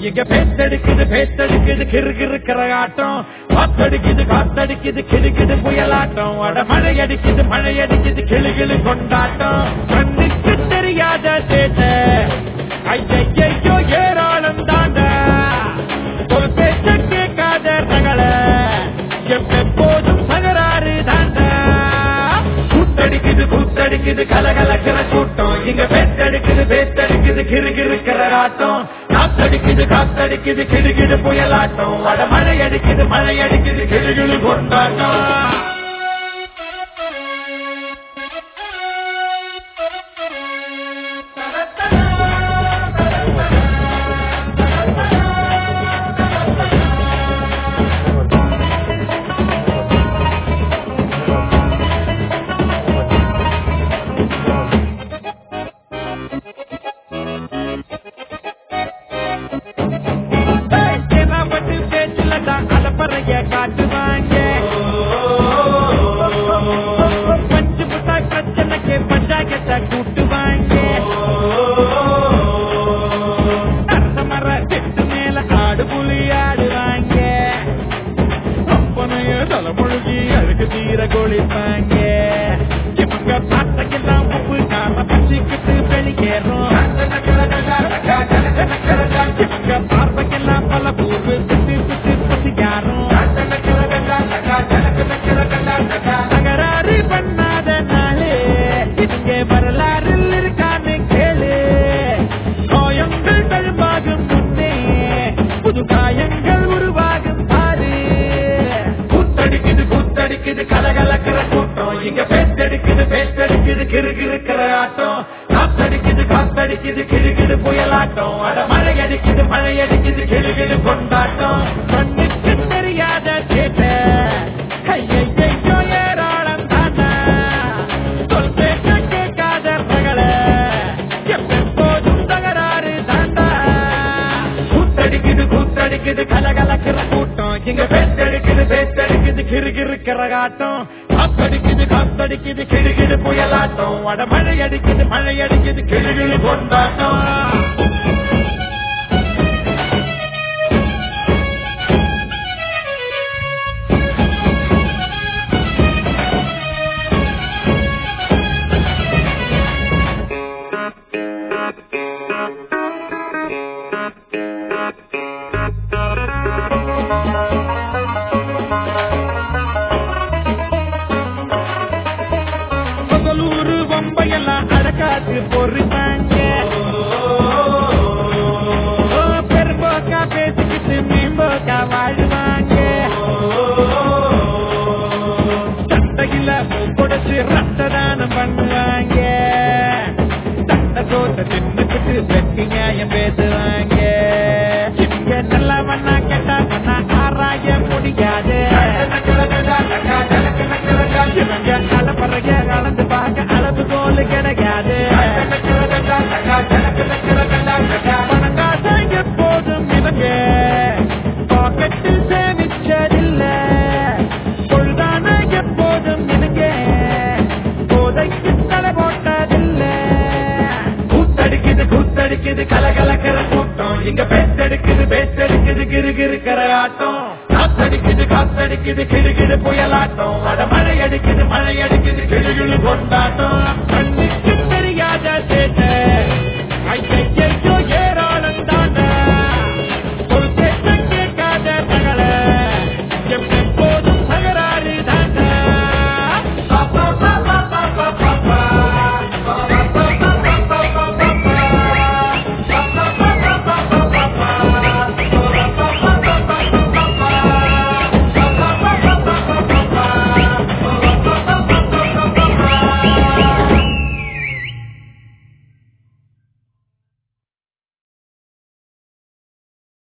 இங்க பேத்தடிக்குது பேத்தடிக்குது கிறு கிறுக்கிற ஆட்டம் காத்தடிக்குது காத்தடிக்குது கிடு கிடு புயலாட்டம் அட மழை அடிக்குது மழை அடிக்குது கிளு கிளு கொண்டாட்டம் கண்ணுக்கு தெரியாத சேட்ட ஐயையோ ஏராளம் தாண்டா சொல் பேச்ச கேட்காத ரகள எப்போதும் தகராறு தாண்டா கூத்தடிக்குது கூத்தடிக்குது கலகலக்கிற கூட்டம் இங்க பேத்தடிக்குது பேத்தடிக்குது கிறு கிறுக்கிற ஆட்டம் காத்தடிக்குது காத்தடிக்குது கிடு கிடு புயலாட்டம் அட மழை அடிக்குது மழை அடிக்குது கிளு கிளு கொண்டாட்டம் பட்டு பேச்சுல தான் அலப்பறைய காட்டுவாங்க பஞ்சு முட்டாய் பிரச்சனைக்கு பஞ்சாயத்தை கூட்டுவாங்க அரச மர செட்டு மேல ஆடு புலி ஆடுவாங்க அப்பனைய தலைமுழுகி அதுக்கு தீர கொளிப்பாங்க இவங்க பாட்டைக்கெல்லாம் உப்பு காம பச்சிக்கிட்டு வெளியேறும் இவங்க பார்வைக்கெல்லாம் பல பூர்வு சுத்தி சுத்தி பசிக்காரும் தகராறு பண்ணாத நாளே இங்கே வரலாறில் இருக்கான்னு கேளு காயங்கள் தழும்பாகும் முன்னே புது காயங்கள் உருவாகும் பாரு கூத்தடிக்குது கூத்தடிக்குது கலகலக்கிற கூட்டம் இங்க பேத்தடிக்குது பேத்தடிக்குது கிறு கிறுக்கிற ஆட்டம் காத்தடிக்குது காத்தடிக்குது கிடு கிடு புயலாட்டம் அட மழை அடிக்குது மழை அடிக்குது கிடு கிடு கொண்டாட்டம் கண்ணுக்கு தெரியாத கேட்ட கையையோ ஏராளம் தாண்டா சொல் பேச்ச கேட்காத ரகள எப்போதும் தகராறு தாண்டா கூத்தடிக்குது கூத்தடிக்குது கலகலக்கிற கூட்டம் இங்க பேத்தடிக்குது பேத்தடிக்குது கிறு கிறுக்கிற ஆட்டம் காத்தடிக்குது காத்தடிக்குது கிடு கிடு புயலாட்டம் அட மழை அடிக்குது மழை அடிக்குது கிளு கிளு கொண்டாட்டம் பகலூரு வம்பையெல்லாம் அடக்காத்து பொறுப்பாங்க பெரும்போக்கா பேசிக்கிட்டு மீம்போக்கா வாழ்வாங்க சண்டையில கொடுத்து ரத்த தானம் பண்ணுவாங்க சண்டை தோட்ட தின்னுக்கிட்டு வெட்டி நியாயம் பேசுவாங்க இங்க நல்ல மண்ணா கெட்டா மண்ணா ஆராய முடியாது இவங்க அலப்பறைய கலந்து பார்க்க அளவு கோல் கிடையாது பணங்காசை எப்போதும் இவங்க பாக்கெட்டில் சேமிச்சதில்ல பொழுதான எப்போதும் இவங்க போதைக்கு தலை போட்டதில்ல கூத்தடிக்குது கூத்தடிக்குது கலகலக்கிற கூட்டம் இங்க பேத்தடிக்குது பேத்தடிக்குது கிறு கிறுக்கிற ஆட்டம் காத்தடிக்குது காத்தடிக்குது கிடு கிடு புயலாட்டம் அட மழை அடிக்குது மழை அடிக்குது கிளு கிளு கொண்டாட்டம் கண்ணுக்கு தெரியாத சேட்ட ஐயையே